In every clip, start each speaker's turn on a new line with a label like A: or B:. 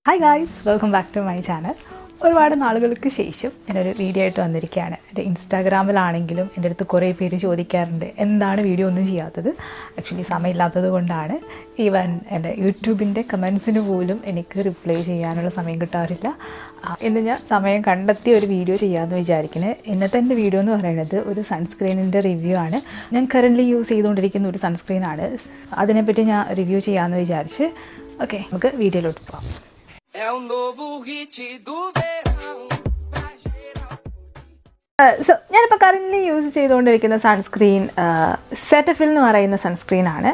A: Hi guys welcome back to my channel ഒരുപാട് നാളുകൾക്ക് ശേഷം ഞാനൊരു വീഡിയോ ആയിട്ട് വന്നിരിക്കുകയാണ് എൻ്റെ ഇൻസ്റ്റാഗ്രാമിലാണെങ്കിലും എൻ്റെ അടുത്ത് കുറേ പേര് ചോദിക്കാറുണ്ട് എന്താണ് വീഡിയോ ഒന്നും ചെയ്യാത്തത് ആക്ച്വലി സമയമില്ലാത്തത് കൊണ്ടാണ് ഈവൻ എൻ്റെ യൂട്യൂബിൻ്റെ കമൻസിന് പോലും എനിക്ക് റിപ്ലൈ ചെയ്യാനുള്ള സമയം കിട്ടാറില്ല ആ, ഇന്ന് ഞാൻ സമയം കണ്ടെത്തി ഒരു വീഡിയോ ചെയ്യാമെന്ന് വിചാരിക്കുന്നത് ഇന്നത്തെ എൻ്റെ വീഡിയോ എന്ന് പറയുന്നത് ഒരു സൺസ്ക്രീനിൻ്റെ റിവ്യൂ ആണ് ഞാൻ കറൻ്റ്ലി യൂസ് ചെയ്തുകൊണ്ടിരിക്കുന്ന ഒരു സൺസ്ക്രീനാണ് അതിനെപ്പറ്റി ഞാൻ റിവ്യൂ ചെയ്യാമെന്ന് വിചാരിച്ച് ഓക്കെ നമുക്ക് വീഡിയോയിലോട്ട് പോകാം
B: É o novo hit do verão. Pra geral.
A: So ഞാനിപ്പോൾ കറൻ്റ് യൂസ് ചെയ്തുകൊണ്ടിരിക്കുന്ന സൺസ്ക്രീൻ സെറ്റഫിൽ എന്ന് പറയുന്ന സൺസ്ക്രീനാണ്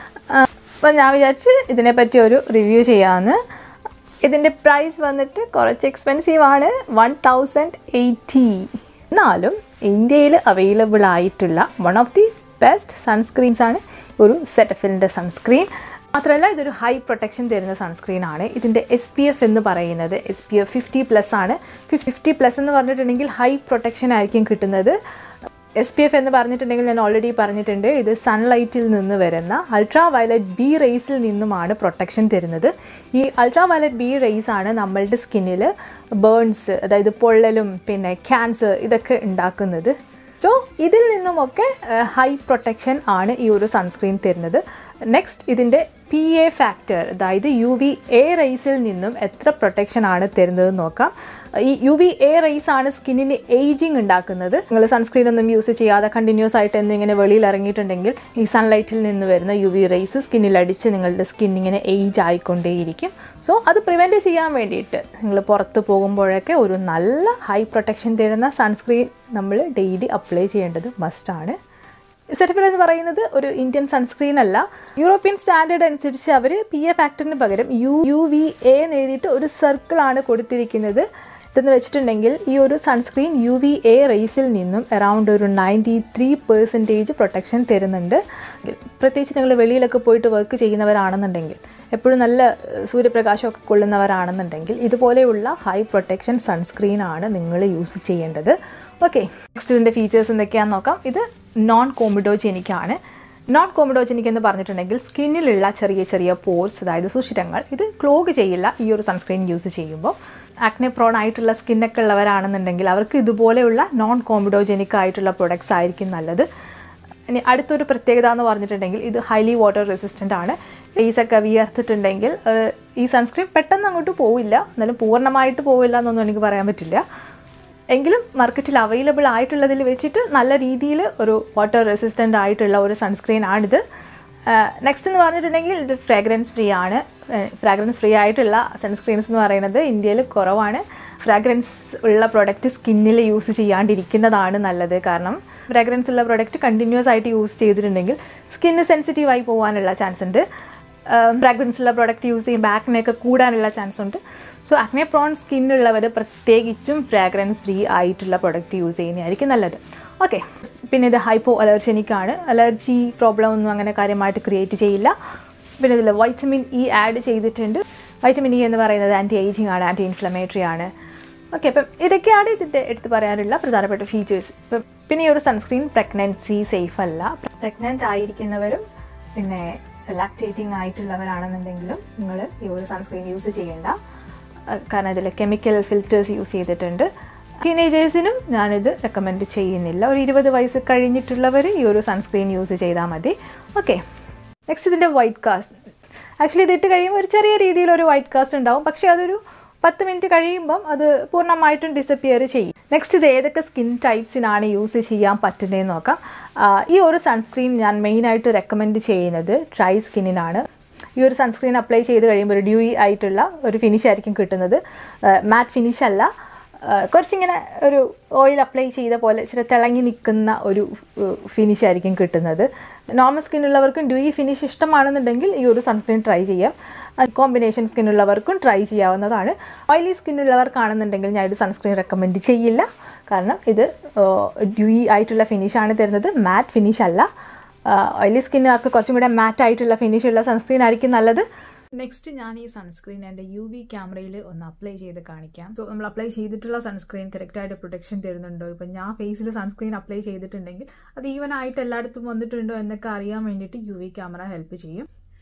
A: അപ്പോൾ ഞാൻ വിചാരിച്ച് ഇതിനെപ്പറ്റി ഒരു റിവ്യൂ ചെയ്യാമെന്ന് ഇതിൻ്റെ പ്രൈസ് വന്നിട്ട് കുറച്ച് എക്സ്പെൻസീവ് ആണ് വൺ തൗസൻഡ് എയ്റ്റി എന്നാലും ഇന്ത്യയിൽ അവൈലബിൾ ആയിട്ടുള്ള one of the best sunscreens ആണ് ഒരു സെറ്റഫിലിൻ്റെ സൺസ്ക്രീൻ മാത്രമല്ല ഇതൊരു ഹൈ പ്രൊട്ടക്ഷൻ തരുന്ന സൺസ്ക്രീൻ ആണ് ഇതിൻ്റെ എസ് പി എഫ് എന്ന് പറയുന്നത് S P F fifty plus ആണ് ഫിഫ്റ്റി പ്ലസ് എന്ന് പറഞ്ഞിട്ടുണ്ടെങ്കിൽ ഹൈ പ്രൊട്ടക്ഷൻ ആയിരിക്കും കിട്ടുന്നത് എസ് പി എഫ് എന്ന് പറഞ്ഞിട്ടുണ്ടെങ്കിൽ ഞാൻ ഓൾറെഡി പറഞ്ഞിട്ടുണ്ട് ഇത് സൺലൈറ്റിൽ നിന്ന് വരുന്ന അൾട്രാ വയലറ്റ് ബി റേസിൽ നിന്നുമാണ് പ്രൊട്ടക്ഷൻ തരുന്നത് ഈ അൾട്രാ വയലറ്റ് ബി റേസ് ആണ് നമ്മളുടെ സ്കിന്നിൽ ബേൺസ് അതായത് പൊള്ളലും പിന്നെ ക്യാൻസർ ഇതൊക്കെ ഉണ്ടാക്കുന്നത് സോ ഇതിൽ നിന്നുമൊക്കെ ഹൈ പ്രൊട്ടക്ഷൻ ആണ് ഈ ഒരു സൺസ്ക്രീൻ തരുന്നത് നെക്സ്റ്റ് ഇതിൻ്റെ പി എ ഫാക്ടർ അതായത് യു വി എ റൈസിൽ നിന്നും എത്ര പ്രൊട്ടക്ഷൻ ആണ് തരുന്നത് നോക്കാം ഈ യു വി എ റൈസ് ആണ് സ്കിന്നിന് ഏജിങ് ഉണ്ടാക്കുന്നത് നിങ്ങൾ സൺസ്ക്രീൻ ഒന്നും യൂസ് ചെയ്യാതെ കണ്ടിന്യൂസ് ആയിട്ട് എന്നും ഇങ്ങനെ വെളിയിൽ ഇറങ്ങിയിട്ടുണ്ടെങ്കിൽ ഈ സൺലൈറ്റിൽ നിന്ന് വരുന്ന യു വി റൈസ് സ്കിന്നിൽ അടിച്ച് നിങ്ങളുടെ സ്കിൻ ഇങ്ങനെ ഏജ് ആയിക്കൊണ്ടേയിരിക്കും സോ അത് പ്രിവെൻറ്റ് ചെയ്യാൻ വേണ്ടിയിട്ട് നിങ്ങൾ പുറത്ത് പോകുമ്പോഴൊക്കെ ഒരു നല്ല ഹൈ പ്രൊട്ടക്ഷൻ തരുന്ന സൺസ്ക്രീൻ നമ്മൾ ഡെയിലി അപ്ലൈ ചെയ്യേണ്ടത് മസ്റ്റാണ് സെറ്റഫിൽ എന്ന് പറയുന്നത് ഒരു ഇന്ത്യൻ സൺസ്ക്രീൻ അല്ല യൂറോപ്യൻ സ്റ്റാൻഡേർഡ് അനുസരിച്ച് അവർ പി എ ഫാക്ടറിന് പകരം യു യു വി എ എന്ന് എഴുതിയിട്ട് ഒരു സർക്കിളാണ് കൊടുത്തിരിക്കുന്നത് ഇതെന്ന് വെച്ചിട്ടുണ്ടെങ്കിൽ ഈ ഒരു സൺസ്ക്രീൻ യു വി എ റേസിൽ നിന്നും അറൗണ്ട് ഒരു നയൻറ്റി ത്രീ പെർസെൻറ്റേജ് പ്രൊട്ടക്ഷൻ തരുന്നുണ്ട് പ്രത്യേകിച്ച് നിങ്ങൾ വെളിയിലൊക്കെ പോയിട്ട് വർക്ക് ചെയ്യുന്നവരാണെന്നുണ്ടെങ്കിൽ എപ്പോഴും നല്ല ഏഹ്, സൂര്യപ്രകാശമൊക്കെ കൊള്ളുന്നവരാണെന്നുണ്ടെങ്കിൽ ഇതുപോലെയുള്ള ഹൈ പ്രൊട്ടക്ഷൻ സൺസ്ക്രീൻ ആണ് നിങ്ങൾ യൂസ് ചെയ്യേണ്ടത് ഓക്കെ നെക്സ്റ്റ് ഇതിൻ്റെ ഫീച്ചേഴ്സ് എന്തൊക്കെയാണെന്ന് നോക്കാം ഇത് നോൺ കോമിഡോജെനിക് ആണ് നോൺ കോമിഡോജെനിക് എന്ന് പറഞ്ഞിട്ടുണ്ടെങ്കിൽ സ്കിന്നിലുള്ള ചെറിയ ചെറിയ പോർസ് അതായത് സുഷിരങ്ങൾ ഇത് ക്ലോഗ് ചെയ്യില്ല ഈ ഒരു സൺസ്ക്രീൻ യൂസ് ചെയ്യുമ്പോൾ ആക്നെ പ്രോൺ ആയിട്ടുള്ള സ്കിന്നൊക്കെ ഉള്ളവരാണെന്നുണ്ടെങ്കിൽ അവർക്ക് ഇതുപോലെയുള്ള നോൺ കോമിഡോജെനിക് ആയിട്ടുള്ള പ്രൊഡക്ട്സ് ആയിരിക്കും നല്ലത് ഇനി അടുത്തൊരു പ്രത്യേകത എന്ന് പറഞ്ഞിട്ടുണ്ടെങ്കിൽ ഇത് ഹൈലി വാട്ടർ റെസിസ്റ്റൻ്റ് ആണ് ഫേസൊക്കെ വിയർത്തിട്ടുണ്ടെങ്കിൽ ഏഹ്, ഈ സൺസ്ക്രീൻ പെട്ടെന്ന് അങ്ങോട്ട് പോവില്ല എന്നാലും പൂർണ്ണമായിട്ട് പോവില്ല എന്നൊന്നും എനിക്ക് പറയാൻ പറ്റില്ല എങ്കിലും മാർക്കറ്റിൽ അവൈലബിൾ ആയിട്ടുള്ളതിൽ വെച്ചിട്ട് നല്ല രീതിയിൽ ഒരു വാട്ടർ റെസിസ്റ്റൻ്റ് ആയിട്ടുള്ള ഒരു സൺസ്ക്രീൻ ആണിത് നെക്സ്റ്റ് എന്ന് പറഞ്ഞിട്ടുണ്ടെങ്കിൽ ഇത് ഫ്രാഗ്രൻസ് ഫ്രീ ആണ് ഫ്രാഗ്രൻസ് ഫ്രീ ആയിട്ടുള്ള സൺസ്ക്രീൻസ് എന്ന് പറയുന്നത് ഇന്ത്യയിൽ കുറവാണ് ഫ്രാഗ്രൻസ് ഉള്ള പ്രൊഡക്റ്റ് സ്കിന്നിൽ യൂസ് ചെയ്യാണ്ടിരിക്കുന്നതാണ് നല്ലത് കാരണം ഫ്രാഗ്രൻസ് ഉള്ള പ്രൊഡക്റ്റ് കണ്ടിന്യൂസ് ആയിട്ട് യൂസ് ചെയ്തിട്ടുണ്ടെങ്കിൽ സ്കിന്ന് സെൻസിറ്റീവായി പോകാനുള്ള ചാൻസ് ഉണ്ട് ഫ്രാഗ്രൻസ് ഉള്ള പ്രൊഡക്റ്റ് യൂസ് ചെയ്യുമ്പോൾ ആക്നെയൊക്കെ കൂടാനുള്ള ചാൻസ് ഉണ്ട് സോ ആക്നെ പ്രോൺ സ്കിന്നുള്ളവർ പ്രത്യേകിച്ചും ഫ്രാഗ്രൻസ് ഫ്രീ ആയിട്ടുള്ള പ്രൊഡക്റ്റ് യൂസ് ചെയ്യുന്നതായിരിക്കും നല്ലത് ഓക്കെ പിന്നെ ഇത് ഹൈപ്പോ അലർജനിക് ആണ് അലർജി പ്രോബ്ലം ഒന്നും അങ്ങനെ കാര്യമായിട്ട് ക്രിയേറ്റ് ചെയ്യില്ല പിന്നെ ഇതിൽ വൈറ്റമിൻ ഇ ആഡ് ചെയ്തിട്ടുണ്ട് വൈറ്റമിൻ ഇ എന്ന് പറയുന്നത് ആൻറ്റി ഏജിങ് ആണ് ആൻറ്റി ഇൻഫ്ലമേറ്ററി ആണ് ഓക്കെ അപ്പം ഇതൊക്കെയാണ് ഇതിൻ്റെ എടുത്ത് പറയാനുള്ള പ്രധാനപ്പെട്ട ഫീച്ചേഴ്സ് ഇപ്പം പിന്നെ ഈ ഒരു സൺസ്ക്രീൻ പ്രഗ്നൻസി സേഫ് അല്ല പ്രഗ്നൻ്റ് ആയിരിക്കുന്നവരും പിന്നെ ലാക്ടേറ്റിംഗ് ആയിട്ടുള്ളവരാണെന്നുണ്ടെങ്കിലും നിങ്ങൾ ഈ ഒരു സൺസ്ക്രീൻ യൂസ് ചെയ്യേണ്ട അഹ് കാരണം ഇതിൽ കെമിക്കൽ ഫിൽറ്റേഴ്സ് യൂസ് ചെയ്തിട്ടുണ്ട് ടീനേജേഴ്സിനും ഞാനിത് റെക്കമെൻഡ് ചെയ്യുന്നില്ല ഒരു ഇരുപത് വയസ്സ് കഴിഞ്ഞിട്ടുള്ളവർ ഈ ഒരു സൺസ്ക്രീൻ യൂസ് ചെയ്താൽ മതി ഓക്കെ നെക്സ്റ്റ് ഇതിൻ്റെ വൈറ്റ് കാസ്റ്റ് ആക്ച്വലി ഇതിട്ട് കഴിയുമ്പോൾ ഒരു ചെറിയ രീതിയിൽ ഒരു വൈറ്റ് കാസ്റ്റ് ഉണ്ടാവും പക്ഷേ അതൊരു പത്ത് മിനിറ്റ് കഴിയുമ്പം അത് പൂർണ്ണമായിട്ടും ഡിസപ്പിയർ ചെയ്യും നെക്സ്റ്റ് ഇത് ഏതൊക്കെ സ്കിൻ ടൈപ്സിനാണ് യൂസ് ചെയ്യാൻ പറ്റുന്നതെന്ന് നോക്കാം ആ, ഈ ഒരു സൺസ്ക്രീൻ ഞാൻ മെയിനായിട്ട് റെക്കമെൻഡ് ചെയ്യുന്നത് ഡ്രൈ സ്കിന്നിനാണ് ഈ ഒരു സൺസ്ക്രീൻ അപ്ലൈ ചെയ്ത് കഴിയുമ്പോൾ ഒരു ഡ്യൂയി ആയിട്ടുള്ള ഒരു ഫിനിഷ് ആയിരിക്കും കിട്ടുന്നത് മാറ്റ് ഫിനിഷ് അല്ല ആ, കുറച്ചിങ്ങനെ ഒരു ഓയിൽ അപ്ലൈ ചെയ്ത പോലെ ഇച്ചിരി തിളങ്ങി നിൽക്കുന്ന ഒരു ഫിനിഷ് ആയിരിക്കും കിട്ടുന്നത് നോർമൽ സ്കിന്നുള്ളവർക്കും ഡ്യൂയി ഫിനിഷ് ഇഷ്ടമാണെന്നുണ്ടെങ്കിൽ ഈ ഒരു സൺസ്ക്രീൻ ട്രൈ ചെയ്യാം കോമ്പിനേഷൻ സ്കിന്നുള്ളവർക്കും ട്രൈ ചെയ്യാവുന്നതാണ് ഓയിലി സ്കിന്നുള്ളവർക്കാണെന്നുണ്ടെങ്കിൽ ഞാൻ ഒരു സൺസ്ക്രീൻ റെക്കമെൻഡ് ചെയ്യില്ല കാരണം ഇത് ഡ്യൂയി ആയിട്ടുള്ള ഫിനിഷാണ് തരുന്നത് മാറ്റ് ഫിനിഷ് അല്ല ഓയിലി സ്കിന്നുകാർക്ക് കുറച്ചും കൂടെ മാറ്റ് ആയിട്ടുള്ള ഫിനിഷ് ഉള്ള സൺസ്ക്രീൻ ആയിരിക്കും നല്ലത് നെക്സ്റ്റ് ഞാൻ ഈ സൺസ്ക്രീൻ എൻ്റെ യു വി ക്യാമറയിൽ ഒന്ന് അപ്ലൈ ചെയ്ത് കാണിക്കാം സോ നമ്മൾ അപ്ലൈ ചെയ്തിട്ടുള്ള സൺസ്ക്രീൻ കറക്റ്റായിട്ട് പ്രൊട്ടക്ഷൻ തരുന്നുണ്ടോ ഇപ്പം ഞാൻ ഫേസിൽ സൺസ്ക്രീൻ അപ്ലൈ ചെയ്തിട്ടുണ്ടെങ്കിൽ അത് ഈവൻ ആയിട്ട് എല്ലായിടത്തും വന്നിട്ടുണ്ടോ എന്നൊക്കെ അറിയാൻ വേണ്ടിയിട്ട് യു വി ക്യാമറ ഹെൽപ്പ് ചെയ്യും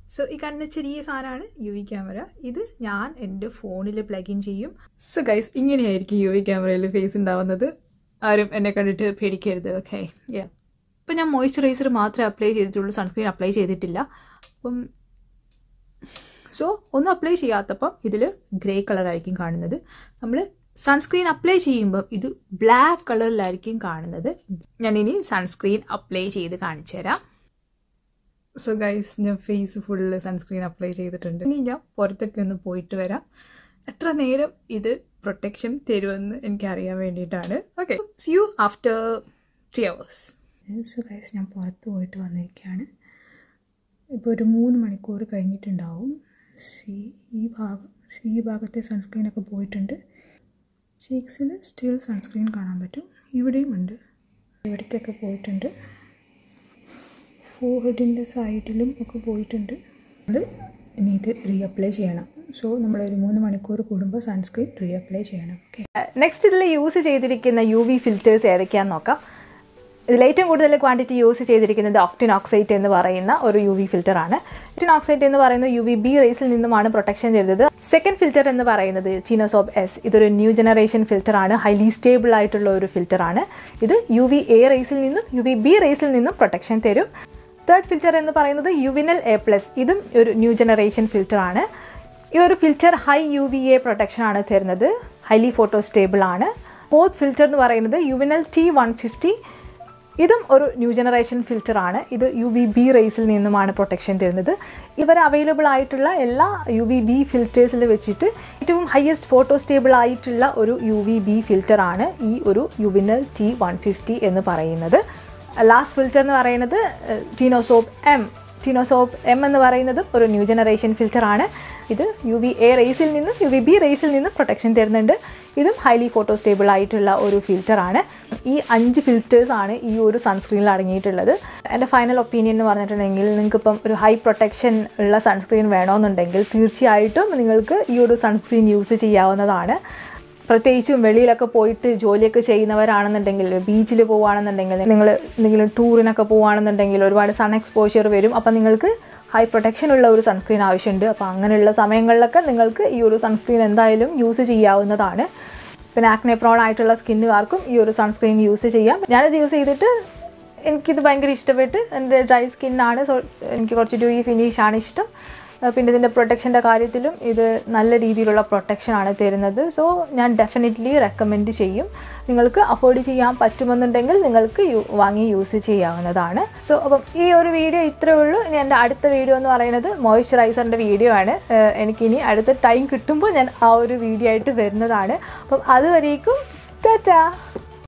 A: സോ ഈ കാണുന്ന ചെറിയ സാധനമാണ് യു വി ക്യാമറ ഇത് ഞാൻ എൻ്റെ ഫോണിൽ പ്ലഗ് ഇൻ ചെയ്യും സോ ഗൈസ് ഇങ്ങനെയായിരിക്കും യു വി ക്യാമറയിൽ ഫേസ് ഉണ്ടാവുന്നത് ആരും എന്നെ കണ്ടിട്ട് പേടിക്കരുത് ഓക്കെ യാ ഇപ്പം ഞാൻ മോയ്സ്ചറൈസർ മാത്രമേ അപ്ലൈ ചെയ്തിട്ടുള്ളൂ സൺസ്ക്രീൻ അപ്ലൈ ചെയ്തിട്ടില്ല അപ്പം സോ ഒന്നും അപ്ലൈ ചെയ്യാത്തപ്പം ഇതിൽ ഗ്രേ കളറായിരിക്കും കാണുന്നത് നമ്മൾ സൺസ്ക്രീൻ അപ്ലൈ ചെയ്യുമ്പം ഇത് ബ്ലാക്ക് കളറിലായിരിക്കും കാണുന്നത് ഞാൻ ഇനി സൺസ്ക്രീൻ അപ്ലൈ ചെയ്ത് കാണിച്ചു തരാം സോ ഗൈസ് ഞാൻ ഫേസ് ഫുള്ള് സൺസ്ക്രീൻ അപ്ലൈ ചെയ്തിട്ടുണ്ട് ഇനി ഞാൻ പുറത്തൊക്കെ ഒന്ന് പോയിട്ട് വരാം എത്ര നേരം ഇത് പ്രൊട്ടക്ഷൻ തരുമെന്ന് എനിക്ക് അറിയാൻ വേണ്ടിയിട്ടാണ് okay see you after three hours so guys ഞാൻ പുറത്ത് പോയിട്ട് വന്നിരിക്കുകയാണ് ഇപ്പോൾ ഒരു മൂന്ന് മണിക്കൂർ കഴിഞ്ഞിട്ടുണ്ടാവും സി ഈ ഭാഗം സി ഈ ഭാഗത്തെ സൺസ്ക്രീനൊക്കെ പോയിട്ടുണ്ട് ചീക്സിൽ സ്റ്റിൽ സൺസ്ക്രീൻ കാണാൻ പറ്റും ഇവിടെയും ഉണ്ട് ഇവിടത്തെയൊക്കെ പോയിട്ടുണ്ട് ഫോർഹെഡിൻ്റെ സൈഡിലും ഒക്കെ പോയിട്ടുണ്ട് നമ്മൾ ഇനി ഇത് റീഅപ്ലൈ ചെയ്യണം സോ നമ്മളൊരു മൂന്ന് മണിക്കൂർ കൂടുമ്പോൾ സൺസ്ക്രീൻ റീഅപ്ലൈ ചെയ്യണം ഓക്കെ നെക്സ്റ്റ് ഇതിൽ യൂസ് ചെയ്തിരിക്കുന്ന യു വി ഫിൽറ്റേഴ്സ് ഏതൊക്കെയാണെന്ന് നോക്കാം ഇതിൽ ഏറ്റവും കൂടുതൽ ക്വാണ്ടിറ്റി യൂസ് ചെയ്തിരിക്കുന്നത് ഒക്ടിൻ ഓക്സൈറ്റ് എന്ന് പറയുന്ന ഒരു യു വി ഫിൽറ്റർ ആണ് ഒക്ടിൻ ഓക്സൈറ്റ് എന്ന് പറയുന്നത് യു വി ബി റേസിൽ നിന്നുമാണ് പ്രൊട്ടക്ഷൻ ചെയ്തത് സെക്കൻഡ് ഫിൽറ്റർ എന്ന് പറയുന്നത് ചീനോസോബ് എസ് ഇതൊരു ന്യൂ ജനറേഷൻ ഫിൽറ്റർ ആണ് ഹൈലി സ്റ്റേബിൾ ആയിട്ടുള്ള ഒരു ഫിൽറ്റർ ആണ് ഇത് യു വി എ റേസിൽ നിന്നും യു വി ബി റേസിൽ നിന്നും പ്രൊട്ടക്ഷൻ തരും തേർഡ് ഫിൽറ്റർ എന്ന് പറയുന്നത് യുവിനൽ എ പ്ലസ് ഇതും ഒരു ന്യൂ ജനറേഷൻ ഫിൽറ്റർ ആണ് ഈ ഒരു filter high U V A protection ആണ് തരുന്നത് ഹൈലി ഫോട്ടോ സ്റ്റേബിൾ ആണ് ഫോർത്ത് ഫിൽറ്റർ എന്ന് പറയുന്നത് യുവിനൽ ടി വൺ ഫിഫ്റ്റി ഇതും ഒരു ന്യൂ ജനറേഷൻ ഫിൽറ്റർ ആണ് ഇത് യു വി ബി റേസിൽ നിന്നുമാണ് പ്രൊട്ടക്ഷൻ തരുന്നത് ഇവർ അവൈലബിൾ ആയിട്ടുള്ള എല്ലാ യു വി ബി ഫിൽറ്റേഴ്സിൽ വെച്ചിട്ട് ഏറ്റവും ഹയസ്റ്റ് ഫോട്ടോ സ്റ്റേബിൾ ആയിട്ടുള്ള ഒരു യു വി ബി ഫിൽറ്റർ ആണ് ഈ ഒരു യുവിനൽ ടി വൺ ഫിഫ്റ്റി എന്ന് പറയുന്നത് ലാസ്റ്റ് ഫിൽറ്റർ എന്ന് പറയുന്നത് ടീനോസോപ്പ് എം ടീനോസോപ്പ് എം എന്ന് പറയുന്നതും ഒരു ന്യൂ ജനറേഷൻ ഫിൽറ്റർ ആണ് ഇത് യു വി എ റേസിൽ നിന്നും യു വി ബി റേസിൽ നിന്നും പ്രൊട്ടക്ഷൻ തരുന്നുണ്ട് ഇതും ഹൈലി ഫോട്ടോ സ്റ്റേബിൾ ആയിട്ടുള്ള ഒരു ഫിൽറ്റർ ആണ് ഈ അഞ്ച് ഫിൽറ്റേഴ്സ് ആണ് ഈ ഒരു സൺസ്ക്രീനിൽ അടങ്ങിയിട്ടുള്ളത് എൻ്റെ ഫൈനൽ ഒപ്പീനിയൻ എന്ന് പറഞ്ഞിട്ടുണ്ടെങ്കിൽ നിങ്ങൾക്കിപ്പം ഒരു ഹൈ പ്രൊട്ടക്ഷൻ ഉള്ള സൺസ്ക്രീൻ വേണമെന്നുണ്ടെങ്കിൽ തീർച്ചയായിട്ടും നിങ്ങൾക്ക് ഈ ഒരു സൺസ്ക്രീൻ യൂസ് ചെയ്യാവുന്നതാണ് പ്രത്യേകിച്ചും വെളിയിലൊക്കെ പോയിട്ട് ജോലിയൊക്കെ ചെയ്യുന്നവരാണെന്നുണ്ടെങ്കിൽ ബീച്ചിൽ പോവുകയാണെന്നുണ്ടെങ്കിൽ നിങ്ങൾ എന്തെങ്കിലും ടൂറിനൊക്കെ പോവുകയാണെന്നുണ്ടെങ്കിൽ ഒരുപാട് സൺ എക്സ്പോഷ്യർ വരും അപ്പം നിങ്ങൾക്ക് ഹൈ പ്രൊട്ടക്ഷൻ ഉള്ള ഒരു സൺസ്ക്രീൻ ആവശ്യമുണ്ട് അപ്പോൾ അങ്ങനെയുള്ള സമയങ്ങളിലൊക്കെ നിങ്ങൾക്ക് ഈ ഒരു സൺസ്ക്രീൻ എന്തായാലും യൂസ് ചെയ്യാവുന്നതാണ് പിന്നെ ആക്നെ പ്രോൺ ആയിട്ടുള്ള സ്കിന്നുകാർക്കും ഈ ഒരു സൺസ്ക്രീൻ യൂസ് ചെയ്യാം ഞാനിത് യൂസ് ചെയ്തിട്ട് എനിക്കിത് ഭയങ്കര ഇഷ്ടപ്പെട്ട് എൻ്റെ ഡ്രൈ സ്കിന്നാണ് സോ എനിക്ക് കുറച്ച് ഡ്യൂയി ഫിനിഷ് ആണ് ഇഷ്ടം ഏഹ് പിന്നെ ഇതിൻ്റെ പ്രൊട്ടക്ഷൻ്റെ കാര്യത്തിലും ഇത് നല്ല രീതിയിലുള്ള പ്രൊട്ടക്ഷൻ ആണ് തരുന്നത് സോ ഞാൻ ഡെഫിനറ്റ്ലി റെക്കമെൻഡ് ചെയ്യും നിങ്ങൾക്ക് അഫോർഡ് ചെയ്യാൻ പറ്റുമെന്നുണ്ടെങ്കിൽ നിങ്ങൾക്ക് യു വാങ്ങി യൂസ് ചെയ്യാവുന്നതാണ് സോ അപ്പം ഈ ഒരു വീഡിയോ ഇത്രയേ ഉള്ളൂ ഇനി എൻ്റെ അടുത്ത വീഡിയോ എന്ന് പറയുന്നത് മോയ്സ്ചറൈസറിൻ്റെ വീഡിയോ ആണ് ഏഹ് എനിക്കിനി അടുത്ത ടൈം കിട്ടുമ്പോൾ ഞാൻ ആ ഒരു വീഡിയോ ആയിട്ട് വരുന്നതാണ് അപ്പം അതുവരേക്കും ടാറ്റാ